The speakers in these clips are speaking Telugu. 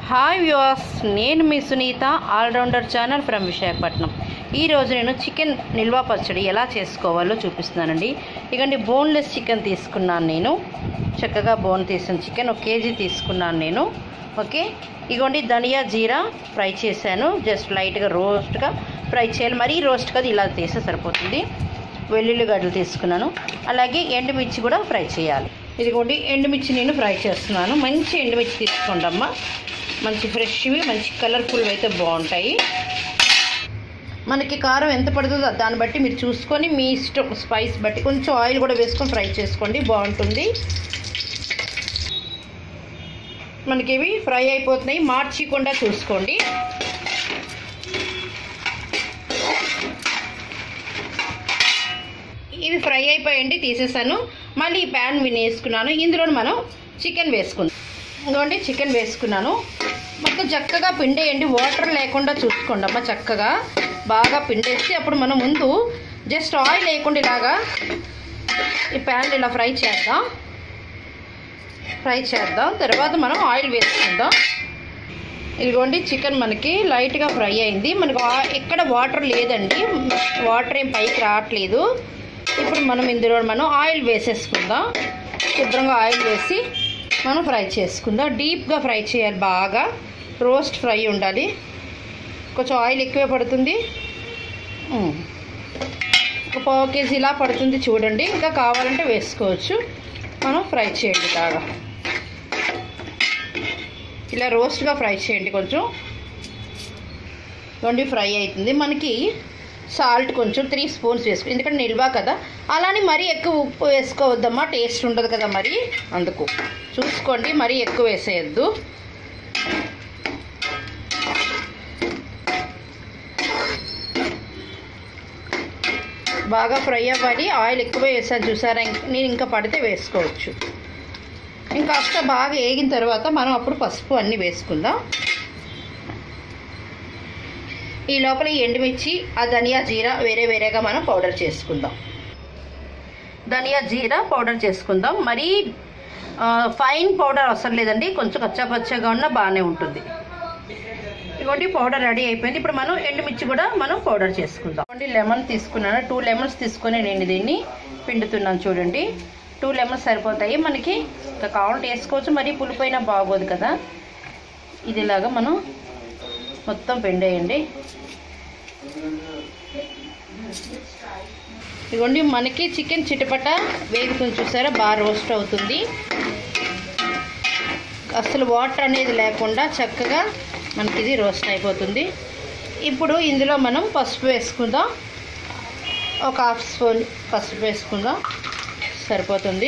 హాయ్ వ్యూవర్స్ నేను మీ Sunitha all rounder channel from Visakhapatnam ఈరోజు నేను చికెన్ నిల్వ పచ్చడి ఎలా చేసుకోవాలో చూపిస్తున్నానండి ఇకండి బోన్లెస్ చికెన్ తీసుకున్నాను నేను చక్కగా బోన్ తీసిన చికెన్ ఒక కేజీ తీసుకున్నాను నేను ఓకే ఇగోండి ధనియా జీరా ఫ్రై చేశాను జస్ట్ లైట్గా రోస్ట్గా ఫ్రై చేయాలి మరీ రోస్ట్ కాదు ఇలా తీస్తే సరిపోతుంది వెల్లుల్లి గడ్డలు తీసుకున్నాను అలాగే ఎండుమిర్చి కూడా ఫ్రై చేయాలి ఇదిగోండి ఎండుమిర్చి నేను ఫ్రై చేస్తున్నాను మంచి ఎండుమిర్చి తీసుకోండి అమ్మ మంచి ఫ్రెష్వి మంచి కలర్ఫుల్ అయితే బాగుంటాయి మనకి కారం ఎంత పడుతుందో దాన్ని బట్టి మీరు చూసుకొని మీ ఇష్టం స్పైస్ బట్టి కొంచెం ఆయిల్ కూడా వేసుకొని ఫ్రై చేసుకోండి బాగుంటుంది మనకి ఇవి ఫ్రై అయిపోతున్నాయి మార్చికుండా చూసుకోండి ఇవి ఫ్రై అయిపోయండి తీసేసాను మళ్ళీ ఈ ప్యాన్ వినేసుకున్నాను ఇందులో మనం చికెన్ వేసుకుందాం ఇదిగోండి చికెన్ వేసుకున్నాను మొత్తం చక్కగా పిండేయండి వాటర్ లేకుండా చూసుకోండి అమ్మ చక్కగా బాగా పిండేసి అప్పుడు మనం ముందు జస్ట్ ఆయిల్ వేయకుండా ఇలాగా ఈ ప్యాన్ ఇలా ఫ్రై చేద్దాం ఫ్రై చేద్దాం తర్వాత మనం ఆయిల్ వేసుకుందాం ఇదిగోండి చికెన్ మనకి లైట్గా ఫ్రై అయింది మనకు ఆ- ఎక్కడ వాటర్ లేదండి వాటర్ ఏం పైకి రావట్లేదు ఇప్పుడు మనం ఇందులో మనం ఆయిల్ వేసేసుకుందాం శుభ్రంగా ఆయిల్ వేసి మనం ఫ్రై చేసుకుందాం డీప్గా ఫ్రై చేయాలి బాగా రోస్ట్ ఫ్రై ఉండాలి కొంచెం ఆయిల్ ఎక్కువే పడుతుంది ఉమ్. ఒక పావు కేజీ ఇలా పడుతుంది చూడండి ఇంకా కావాలంటే వేసుకోవచ్చు మనం ఫ్రై చేయండి బాగా ఇలా రోస్ట్గా ఫ్రై చేయండి కొంచెం వండి ఫ్రై అవుతుంది మనకి సాల్ట్ కొంచెం త్రీ స్పూన్స్ వేసుకో ఎందుకంటే నిల్వ కదా అలానే మరీ ఎక్కువ ఉప్పు వేసుకోవద్దమ్మా టేస్ట్ ఉండదు కదా మరి అందుకు చూసుకోండి మరీ ఎక్కువ వేసేయద్దు బాగా ఫ్రై అవ్వాలి ఆయిల్ ఎక్కువ వేసాను చూసారా ఇంక- నేను ఇంకా పడితే వేసుకోవచ్చు ఇంకా కాస్త బాగా వేగిన తర్వాత మనం అప్పుడు పసుపు అన్నీ వేసుకుందాం ఈ లోపల ఈ ఎండుమిర్చి ఆ ధనియా జీరా వేరే వేరేగా మనం పౌడర్ చేసుకుందాం ధనియా జీరా పౌడర్ చేసుకుందాం మరీ ఆ, ఫైన్ పౌడర్ అవసరం లేదండి కొంచెం కచ్చాపచ్చగా ఉన్న బాగానే ఉంటుంది ఇదిగోండి పౌడర్ రెడీ అయిపోయింది ఇప్పుడు మనం ఎండుమిర్చి కూడా మనం పౌడర్ చేసుకుందాం ఇదిగోండి లెమన్ తీసుకున్నాను టూ లెమన్స్ తీసుకొని నేను దీన్ని పిండుతున్నాను చూడండి టూ లెమన్స్ సరిపోతాయి మనకి ఇంకా కావాలంటే వేసుకోవచ్చు మరీ పులిపోయినా బాగోదు కదా ఇది ఇలాగా మనం మొత్తం పిండేయండి ఇదిగోండి మనకి చికెన్ చిటపట వేగుతుంది చూసారా బాగా రోస్ట్ అవుతుంది అసలు వాటర్ అనేది లేకుండా చక్కగా మనకి ఇది రోస్ట్ అయిపోతుంది ఇప్పుడు ఇందులో మనం పసుపు వేసుకుందాం ఒక హాఫ్ స్పూన్ పసుపు వేసుకుందాం సరిపోతుంది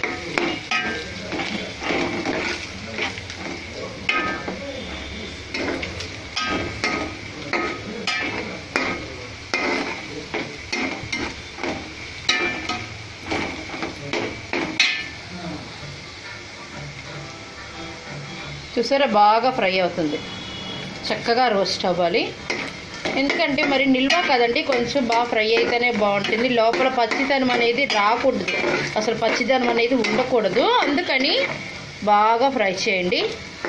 చూసారా బాగా ఫ్రై అవుతుంది చక్కగా రోస్ట్ అవ్వాలి ఎందుకంటే మరి నిల్వ కదండి కొంచెం బాగా ఫ్రై అయితేనే బాగుంటుంది లోపల పచ్చిదనం అనేది రాకూడదు అసలు పచ్చిదనం అనేది ఉండకూడదు అందుకని బాగా ఫ్రై చేయండి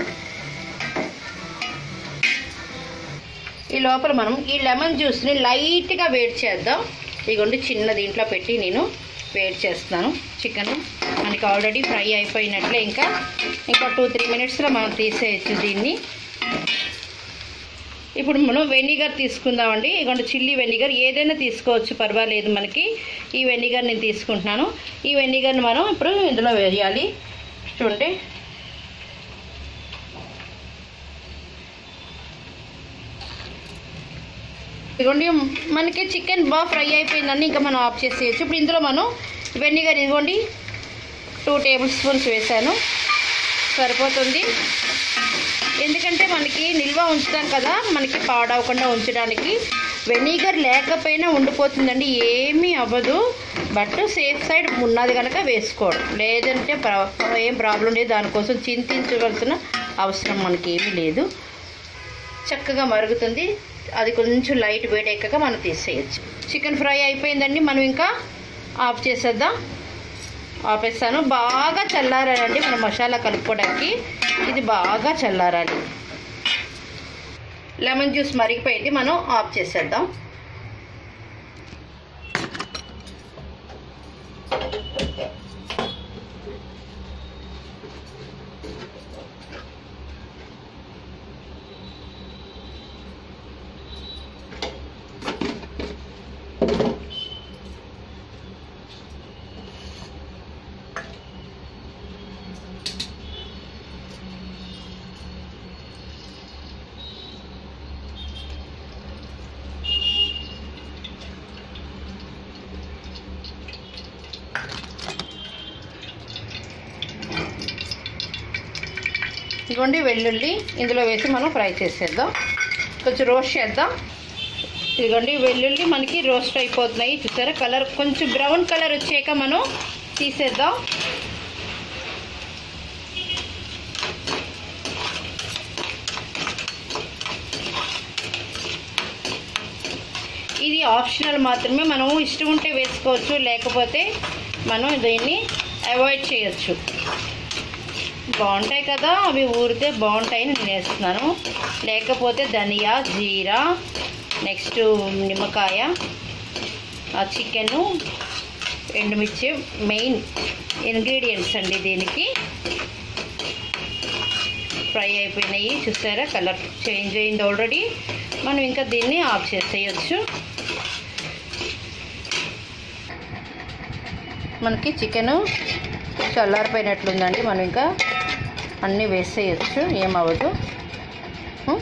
ఈ లోపల మనం ఈ లెమన్ జ్యూస్ని లైట్గా వేడి చేద్దాం ఇదిగోండి చిన్న దీంట్లో పెట్టి నేను వేడి చేస్తున్నాను చికెన్ మనకి ఆల్రెడీ ఫ్రై అయిపోయినట్లే ఇంకా ఇంకా టూ త్రీ మినిట్స్లో మనం తీసేయచ్చు దీన్ని ఇప్పుడు మనం వెనిగర్ తీసుకుందామండి ఇదిగోండి చిల్లీ వెనిగర్ ఏదైనా తీసుకోవచ్చు పర్వాలేదు మనకి ఈ వెనిగర్ నేను తీసుకుంటున్నాను ఈ వెనిగర్ని మనం ఇప్పుడు ఇందులో వేయాలి చూడండి ఇదిగోండి మనకి చికెన్ బాగా ఫ్రై అయిపోయిందండి ఇంకా మనం ఆఫ్ చేసేయచ్చు ఇప్పుడు ఇందులో మనం వెనిగర్ ఇదిగోండి టూ టేబుల్ స్పూన్స్ వేసాను సరిపోతుంది ఎందుకంటే మనకి నిల్వ ఉంచుతాం కదా మనకి పాడవకుండా ఉంచడానికి వెనిగర్ లేకపోయినా ఉండిపోతుందండి ఏమీ అవ్వదు బట్ సేఫ్ సైడ్ ఉన్నది కనుక వేసుకోవడం లేదంటే ప్రా- ఏం ప్రాబ్లం లేదు దానికోసం చింతించవలసిన అవసరం మనకి ఏమీ లేదు చక్కగా మరుగుతుంది అది కొంచెం లైట్ వేడి ఎక్కగా మనం తీసేయచ్చు చికెన్ ఫ్రై అయిపోయిందండి మనం ఇంకా ఆఫ్ చేసేద్దాం ఆపేస్తాను బాగా చల్లారాలండి మనం మసాలా కలుపుకోవడానికి ఇది బాగా చల్లారాలి లెమన్ జ్యూస్ మరిగిపోయింది మనం ఆఫ్ చేసేద్దాం ఇదిగోండి వెల్లుల్లి ఇందులో వేసి మనం ఫ్రై చేసేద్దాం కొంచెం రోస్ట్ చేద్దాం ఇదిగోండి వెల్లుల్లి మనకి రోస్ట్ అయిపోతున్నాయి చూసారా కలర్ కొంచెం బ్రౌన్ కలర్ వచ్చాక మనం తీసేద్దాం ఇది ఆప్షనల్ మాత్రమే మనం ఇష్టం ఉంటే వేసుకోవచ్చు లేకపోతే మనం దీన్ని అవాయిడ్ చేయొచ్చు బాగుంటాయి కదా అవి ఊరితే బాగుంటాయని నేను వేస్తున్నాను లేకపోతే ధనియా జీరా నెక్స్ట్ నిమ్మకాయ ఆ చికెను ఎండుమిర్చి మెయిన్ ఇంగ్రీడియంట్స్ అండి దీనికి ఫ్రై అయిపోయినాయి చూసారా కలర్ చేంజ్ అయింది ఆల్రెడీ మనం ఇంకా దీన్ని ఆఫ్ చేసేయచ్చు మనకి చికెను చల్లారిపోయినట్లుందండి మనం ఇంకా అన్నీ వేసేయచ్చు ఏమవ్వదు ఉం?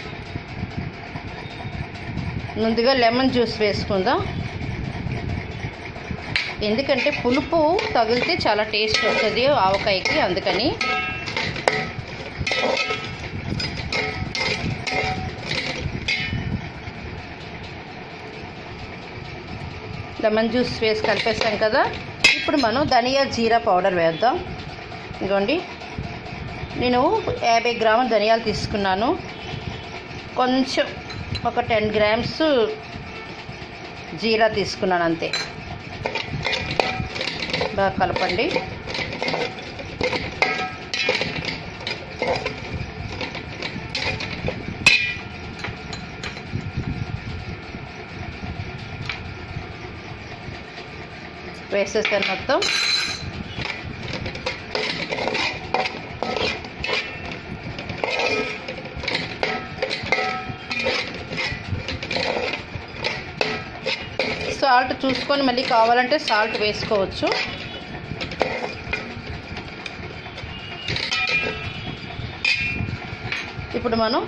ముందుగా లెమన్ జ్యూస్ వేసుకుందాం ఎందుకంటే పులుపు తగిలితే చాలా టేస్ట్ వస్తుంది ఆవకాయకి అందుకని లెమన్ జ్యూస్ వేసి కలిపేస్తాం కదా ఇప్పుడు మనం ధనియా జీరా పౌడర్ వేద్దాం ఇదిగోండి నేను యాభై గ్రాముల ధనియాలు తీసుకున్నాను కొంచెం ఒక టెన్ గ్రామ్స్ జీరా తీసుకున్నాను అంతే బాగా కలపండి వేసేస్తాను మొత్తం సాల్ట్ చూసుకొని మళ్ళీ కావాలంటే సాల్ట్ వేసుకోవచ్చు ఇప్పుడు మనం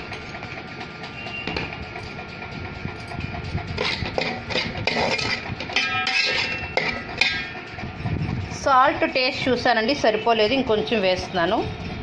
సాల్ట్ టేస్ట్ చూసానండి సరిపోలేదు ఇంకొంచెం వేస్తున్నాను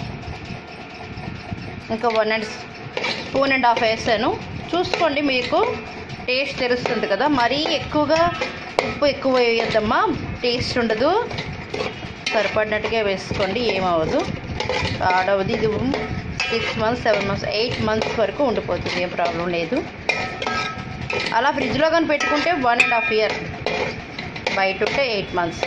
ఇంకా one and spoon and half వేసాను చూసుకోండి మీకు టేస్ట్ తెలుస్తుంది కదా మరీ ఎక్కువగా ఉప్పు ఎక్కువ వేయద్దమ్మా టేస్ట్ ఉండదు సరిపడినట్టుగా వేసుకోండి ఏమవ్వదు ఆడవది ఇది six months seven months eight months వరకు ఉండిపోతుంది ఏం ప్రాబ్లం లేదు అలా ఫ్రిడ్జ్లో కానీ పెట్టుకుంటే వన్ అండ్ హాఫ్ ఇయర్ బయట ఉంటే ఎయిట్ మంత్స్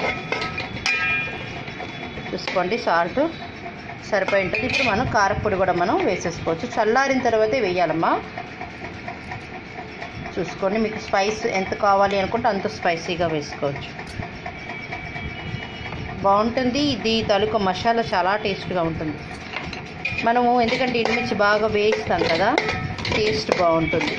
చూసుకోండి సాల్ట్ సరిపోయి ఉంటుంది ఇప్పుడు మనం కారపొడి కూడా మనం వేసేసుకోవచ్చు చల్లారిన తర్వాతే వేయాలమ్మా చూసుకోండి మీకు స్పైస్ ఎంత కావాలి అనుకుంటే అంత స్పైసీగా వేసుకోవచ్చు బాగుంటుంది ఇది తాలూకా మసాలా చాలా టేస్ట్గా ఉంటుంది మనము ఎందుకంటే ఎండుమిర్చి బాగా వేయిస్తాం కదా టేస్ట్ బాగుంటుంది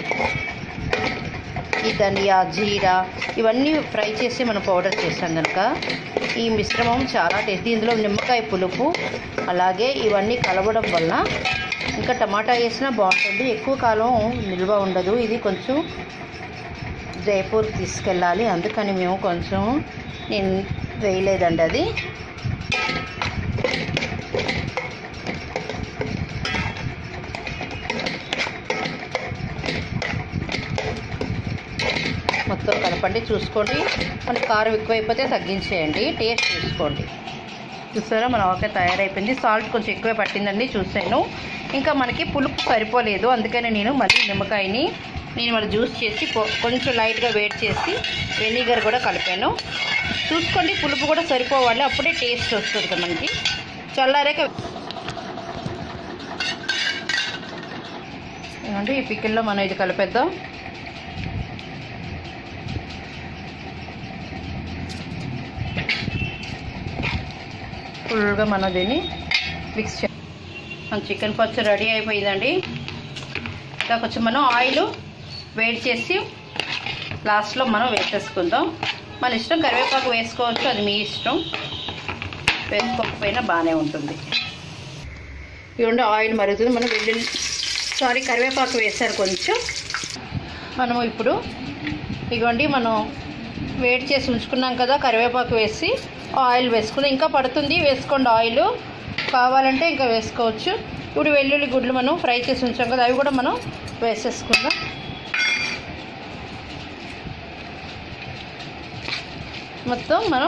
ఈ ధనియా జీరా ఇవన్నీ ఫ్రై చేసి మనం పౌడర్ చేసాం కనుక ఈ మిశ్రమం చాలా టేస్టీ ఇందులో నిమ్మకాయ పులుపు అలాగే ఇవన్నీ కలవడం వలన ఇంకా టమాటా వేసినా బాగుంటుంది ఎక్కువ కాలం నిల్వ ఉండదు ఇది కొంచెం జైపూర్ తీసుకెళ్ళాలి అందుకని మేము కొంచెం నేను వేయలేదండి అది మొత్తం కలపండి చూసుకోండి మనకి కారం ఎక్కువైపోతే తగ్గించేయండి టేస్ట్ చూసుకోండి చూసారా మన ఆవకాయ తయారైపోయింది సాల్ట్ కొంచెం ఎక్కువే పట్టిందండి చూసాను ఇంకా మనకి పులుపు సరిపోలేదు అందుకని నేను మళ్ళీ నిమ్మకాయని నేను మళ్ళీ జ్యూస్ చేసి కొ- కొంచెం లైట్గా వేడి చేసి వెనిగర్ కూడా కలిపాను చూసుకోండి పులుపు కూడా సరిపోవాలి అప్పుడే టేస్ట్ వస్తుంది మనకి చల్లారాక ఏమంటే ఈ పికిల్లో మనం ఇది కలిపేద్దాం ఫుల్గా మనం దీన్ని మిక్స్ చే మన చికెన్ పచ్చడి రెడీ అయిపోయిందండి ఇంకా కొంచెం మనం ఆయిల్ వేడి చేసి లాస్ట్లో మనం వేసేసుకుందాం మన ఇష్టం కరివేపాకు వేసుకోవచ్చు అది మీ ఇష్టం వేసుకోకపోయినా బాగానే ఉంటుంది ఇవ్వండి ఆయిల్ మరుగుతుంది మనం వెల్లుల్లి సారీ కరివేపాకు వేసారు కొంచెం మనము ఇప్పుడు ఇగోండి మనం వేడి చేసి ఉంచుకున్నాం కదా కరివేపాకు వేసి ఆయిల్ వేసుకుందాం ఇంకా పడుతుంది వేసుకోండి ఆయిల్ కావాలంటే ఇంకా వేసుకోవచ్చు ఇప్పుడు వెల్లుల్లి గుడ్లు మనం ఫ్రై చేసి ఉంచాం కదా అవి కూడా మనం వేసేసుకుందాం మొత్తం మనం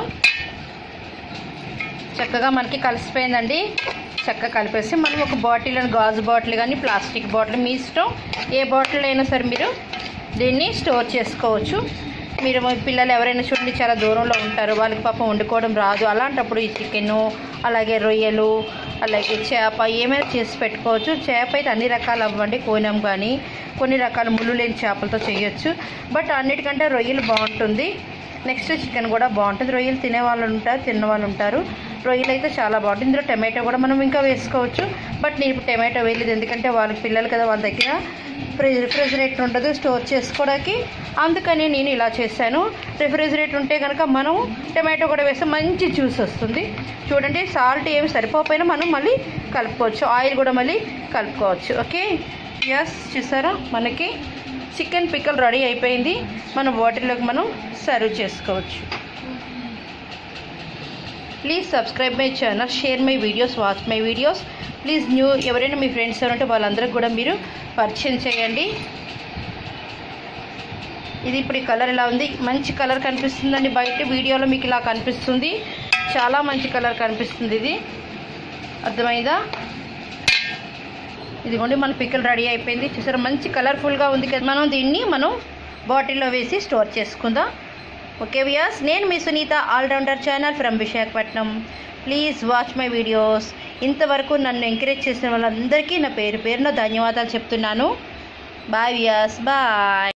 చక్కగా మనకి కలిసిపోయిందండి చక్కగా కలిపేసి మనం ఒక బాటిల్ గాజు బాటిల్ కానీ ప్లాస్టిక్ బాటిల్ మీ ఇష్టం ఏ బాటిల్ అయినా సరే మీరు దీన్ని స్టోర్ చేసుకోవచ్చు మీరు మీ పిల్లలు ఎవరైనా చూడండి చాలా దూరంలో ఉంటారు వాళ్ళకి పాపం వండుకోవడం రాదు అలాంటప్పుడు ఈ చికెను అలాగే రొయ్యలు అలాగే చేప ఏమైనా చేసి పెట్టుకోవచ్చు చేప అయితే అన్ని రకాలు అవ్వండి కోనం కానీ కొన్ని రకాల ముళ్ళు లేని చేపలతో చేయొచ్చు బట్ అన్నిటికంటే రొయ్యలు బాగుంటుంది నెక్స్ట్ చికెన్ కూడా బాగుంటుంది రొయ్యలు తినే వాళ్ళు ఉంటారు తిన్న వాళ్ళు ఉంటారు రొయ్యలు అయితే చాలా బాగుంటుంది ఇందులో టమాటో కూడా మనం ఇంకా వేసుకోవచ్చు బట్ నేను ఇప్పుడు టమాటో వేయలేదు ఎందుకంటే వాళ్ళకి పిల్లలు కదా వాళ్ళ దగ్గర రిఫ్రిజిరేటర్ ఉండదు స్టోర్ చేసుకోవడానికి అందుకని నేను ఇలా చేశాను రిఫ్రిజిరేటర్ ఉంటే కనుక మనం టమాటో కూడా వేస్తే మంచి జ్యూస్ వస్తుంది చూడండి సాల్ట్ ఏమి సరిపోకపోయినా మనం మళ్ళీ కలుపుకోవచ్చు ఆయిల్ కూడా మళ్ళీ కలుపుకోవచ్చు ఓకే ఎస్ చూసారా మనకి చికెన్ పిక్కల్ రెడీ అయిపోయింది మన బాటిల్లోకి మనం సర్వ్ చేసుకోవచ్చు please subscribe my channel share my videos watch my videos please new ఎవరైనా మీ ఫ్రెండ్స్ ఎవరంటే వాళ్ళందరికీ కూడా మీరు పరిచయం చేయండి ఇది ఇప్పుడు ఈ కలర్ ఇలా ఉంది మంచి కలర్ కనిపిస్తుందండి బయట వీడియోలో మీకు ఇలా కనిపిస్తుంది చాలా మంచి కలర్ కనిపిస్తుంది ఇది అర్థమైందా ఇదిగోండి మన పిక్కలు రెడీ అయిపోయింది చూసారా మంచి కలర్ఫుల్గా ఉంది కదా మనం దీన్ని మనం బాటిల్లో వేసి స్టోర్ చేసుకుందాం ఓకే వియర్స్ నేను మీ Sunitha all rounder channel from Visakhapatnam please watch my videos ఇంతవరకు నన్ను ఎంకరేజ్ చేసిన వాళ్ళందరికీ నా పేరు పేరున ధన్యవాదాలు చెప్తున్నాను బాయ్ వియర్స్ బాయ్